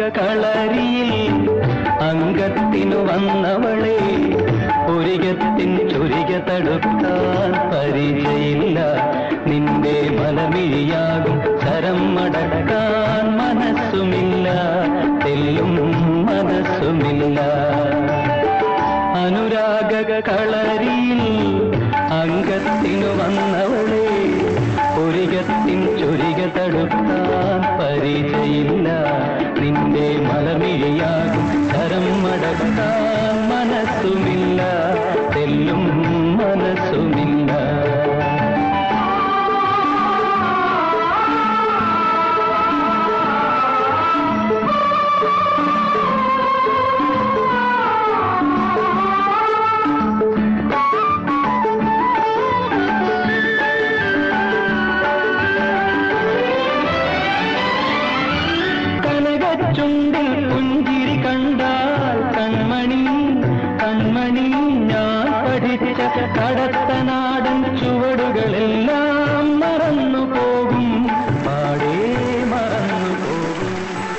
കളരിയിൽ അംഗത്തിനു വന്നവളെ ഒരികത്തിൻ ചൊരിക തടുക്കാൻ പരിചയില്ല നിന്റെ മലമിഴിയാകും കരം മടക്കാൻ മനസ്സുമില്ല തെല്ലും മനസ്സുമില്ല അനുരാഗ കളരിയിൽ അംഗത്തിനു വന്നവളെ ഒരികത്തിൻ ചൊരിക തടുക്കാൻ പരിചയില്ല നിന്റെ മലമിഴിയാകും കരം മടക്കാൻ മനസ്സുമില്ല തെല്ലും മനസ്സുമില്ല കനകച്ചുണ്ടിൽ പുഞ്ചിരി കണ്ടാൽ കൺമണി കൺമണി ഞാൻ പഠിച്ച കടത്തനാടൻ ചുവടുകളെല്ലാം മറന്നു പോകും പാടേ മറന്നു പോകും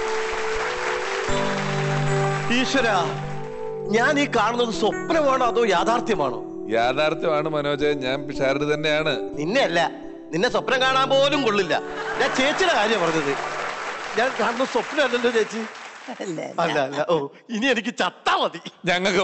ഈശ്വര ഞാൻ ഈ കാണുന്നത് സ്വപ്നമാണോ അതോ യാഥാർത്ഥ്യമാണോ യാഥാർത്ഥ്യമാണ് മനോജ് ഞാൻ പിഷാരടി തന്നെയാണ് നിന്നെ അല്ല നിന്നെ സ്വപ്നം കാണാൻ പോലും കൊള്ളില്ല ഞാൻ ചേച്ചിയുടെ കാര്യം പറഞ്ഞത് ഞാൻ കാണുന്ന സ്വപ്നമല്ലല്ലോ ചേച്ചി അല്ല അല്ല ഓ ഇനി എനിക്ക് ചത്താ മതി ഞങ്ങൾക്ക്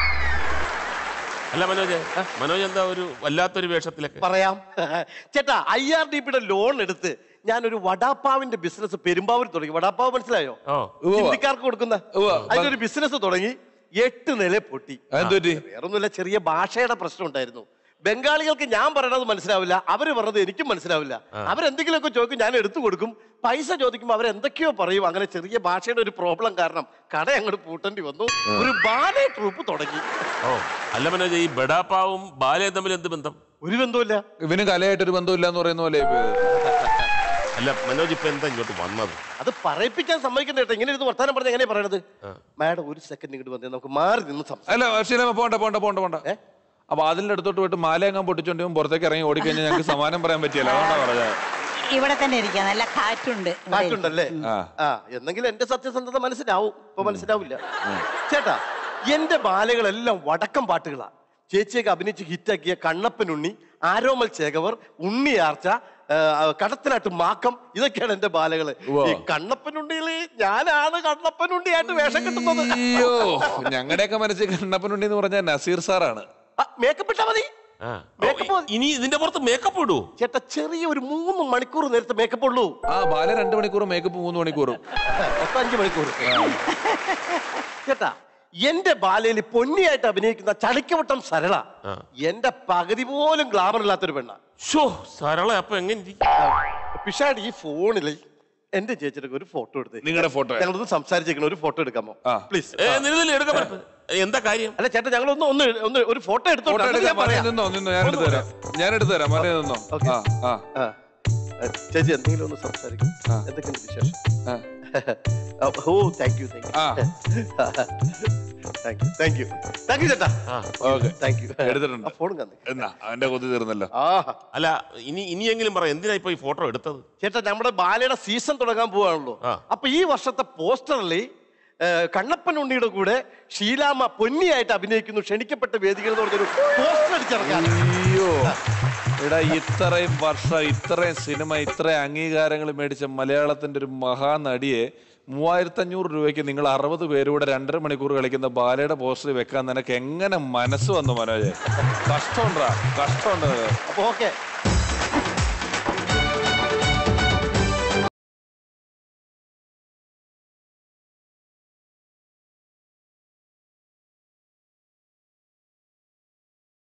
അല്ല മനോജ് മനോജ് എന്താ ഒരു വല്ലാത്തൊരു വേഷത്തിലൊക്കെ പറയാം ചേട്ടാ ഐ ആർ ഡി പിയുടെ ലോൺ എടുത്ത് ഞാനൊരു വടാപ്പാവിന്റെ ബിസിനസ് പെരുമ്പാവൂർ തുടങ്ങി വടാപ്പാവ് മനസ്സിലായോ ഓ ഉവ്വ. ഹിന്ദിക്കാർക്ക് കൊടുക്കുന്ന ഉവ്വ. അതിന്റെ ഒരു ബിസിനസ് തുടങ്ങി എട്ട് നില പൊട്ടി അതെന്ത് പറ്റി? വേറൊന്നുമില്ല ചെറിയ ഭാഷയുടെ പ്രശ്നം ഉണ്ടായിരുന്നു ബംഗാളികൾക്ക് ഞാൻ പറയണത് മനസ്സിലാവില്ല അവര് പറഞ്ഞത് എനിക്കും മനസ്സിലാവില്ല അവരെന്തെങ്കിലുമൊക്കെ ചോദിക്കും ഞാൻ എടുത്തു കൊടുക്കും പൈസ ചോദിക്കുമ്പോൾ അവരെന്തൊക്കെയോ പറയും അങ്ങനെ ചെറിയ ഭാഷയുടെ ഒരു പ്രോബ്ലം കാരണം കട അങ്ങോട്ട് പൂട്ടേണ്ടി വന്നു ഒരു ബാലെ ട്രൂപ്പ് തുടങ്ങി ഓ അല്ല മനോജ് ഈ ബഡാപ്പാവും ബാലയും തമ്മിൽ എന്ത് ബന്ധം ഒരു ബന്ധവുമില്ല ഇവന് കലയായിട്ടൊരു ബന്ധമില്ല എന്ന് പറയുന്ന പോലെ ഇപ്പൊ ഇത്. അല്ല മനോജ് ഇപ്പൊ എന്താ ഇങ്ങോട്ട് വന്നത് അത് പറയിപ്പിക്കാൻ സമ്മതിക്കണ്ട കേട്ടോ ഇങ്ങനെ ഇരുന്ന് വർത്താനം പറഞ്ഞ എങ്ങനെയാ പറയണത് മാഡം ഒരു സെക്കൻഡ് ഇങ്ങോട്ട് വന്നേ നമുക്ക് മാറി നിന്ന് സംസാരിക്കാം അല്ല ശീലമ പോണ്ട പോണ്ട പോണ്ട പോണ്ട ഏ? അപ്പൊ അതിന്റെ അടുത്തോട്ട് പോയിട്ട് മാലയങ്ങാൻ പൊട്ടിച്ചോണ്ട് ഇവൻ പുറത്തേക്ക് ഇറങ്ങി ഓടിക്കഴിഞ്ഞാൽ ഞങ്ങൾക്ക് സമാനം പറയാൻ പറ്റിയല്ല അതുകൊണ്ടാ പറഞ്ഞത് ഇവിടെ തന്നെ ഇരിക്കാം നല്ല കാറ്റുണ്ട് ഇവിടെ കാറ്റുണ്ടല്ലേ ആ. ആ എന്നെങ്കിലും എന്റെ സത്യസന്ധത മനസ്സിലാവും ഇപ്പൊ മനസ്സിലാവില്ല ചേട്ടാ എന്റെ ബാലകളെല്ലാം വടക്കം പാട്ടുകളാ ചേച്ചിയൊക്കെ അഭിനയിച്ച് ഹിറ്റാക്കിയ കണ്ണപ്പനുണ്ണി ആരോമൽ ചേകവർ ഉണ്ണിയാർച്ച ആ, കടത്തനാട്ട് മാക്കം ഇതൊക്കെയാണ് എന്റെ ബാലകള് ഉവ്വ. ഈ കണ്ണപ്പനുണ്ണികള് ഞാനാണ് കണ്ണപ്പനുണ്ണിയായിട്ട് വേഷം കിട്ടുന്നത് അയ്യോ ഞങ്ങളുടെയൊക്കെ മനസ്സിൽ കണ്ണപ്പനുണ്ടി എന്ന് പറഞ്ഞാൽ നസീർ സാറാണ് മേക്കപ്പ് ഇട്ടാ മതി ആ Makeup ഓ, ഇനി ഇതിന്റെ പുറത്ത് മേക്കപ്പ് ഇടുവോ ചേട്ടാ ചെറിയ ഒരു മൂന്ന് മണിക്കൂർ നേരത്തെ മേക്കപ്പ് ഉള്ളൂ ആ ബാല രണ്ടു മണിക്കൂറും മേക്കപ്പ് മൂന്ന് മണിക്കൂറും മൊത്തം അഞ്ച് മണിക്കൂർ ചേട്ടാ എന്റെ ബാലയിൽ പൊന്നിയായിട്ട് അഭിനയിക്കുന്ന ചളിക്കവട്ടം സരള ആ. എന്റെ പകുതി പോലും ഗ്ലാമർ ഇല്ലാത്തൊരു പെണ്ണ ഷോ സരള അപ്പൊ എങ്ങനെ ഇരിക്കും? പിഷാട് ഈ ഫോണിൽ എന്റെ ചേച്ചിയുടെ ഒരു ഫോട്ടോ എടുത്ത് നിങ്ങളുടെ ഫോട്ടോ ഞങ്ങളൊന്ന് സംസാരിച്ചേക്കണ ഒരു ഫോട്ടോ എടുക്കാമോ ആ. പ്ലീസ് ഏ നിന്നില്ല എടുക്കാൻ പറ്റും എന്താ കാര്യം അല്ല ചേട്ടാ ഞങ്ങൾ ഒന്ന് ഒന്ന് ഒന്ന് ഒരു ഫോട്ടോ എടുത്തോട്ടെ ഫോട്ടോ എന്നിട്ട് എടുക്കാൻ ഞാൻ പറയാം. നിന്നോ നിന്നോ ഞാൻ എടുത്തു തരാം ഞാൻ എടുത്തു തരാം മല നിന്നോ ഓക്കേ. ആ ആ ആ. ഏ, ചേച്ചി എന്തെങ്കിലും ഒന്ന് സംസാരിക്കും ആ. എന്തൊക്കെയുണ്ട് വിശേഷം ആ. ഓ താങ്ക് യു താങ്ക് ആ. You thank you thank you thank you ചേട്ടാ ആ ഓക്കെ താങ്ക് യു എടുത്തിട്ടുണ്ട്. ഫോൺ തന്നെ എന്നാ അവന്റെ കൊതി തീർന്നല്ലോ ആ അല്ല ഇനി ഇനിയെങ്കിലും പറ എന്തിനാ ഇപ്പൊ ഈ ഫോട്ടോ എടുത്തത് ചേട്ടാ നമ്മുടെ ബാലയുടെ സീസൺ തുടങ്ങാൻ പോവാണല്ലോ ആ. അപ്പൊ ഈ വർഷത്തെ പോസ്റ്ററിൽ കണ്ണപ്പൻ ഉണ്ണിയുടെ കൂടെ ഷീലാമ്മ പൊന്നിയായിട്ട് അഭിനയിക്കുന്നു ക്ഷണിക്കപ്പെട്ട വേദികൾ എന്ന് പറഞ്ഞൊരു പോസ്റ്റർ അടിച്ചിറക്കാൻ അയ്യോ എടാ ഇത്രയും വർഷം ഇത്രയും സിനിമ ഇത്രയും അംഗീകാരങ്ങൾ മേടിച്ച മലയാളത്തിന്റെ ഒരു മഹാനടിയെ മൂവായിരത്തി അഞ്ഞൂറ് രൂപയ്ക്ക് നിങ്ങൾ അറുപത് പേരൂടെ രണ്ടര മണിക്കൂർ കളിക്കുന്ന ബാലയുടെ പോസ്റ്റർ വെക്കാൻ നിനക്ക് എങ്ങനെ മനസ്സ് വന്നു മനോജ് കഷ്ടമുണ്ടാ കഷ്ടമുണ്ട് അപ്പൊ ഓക്കെ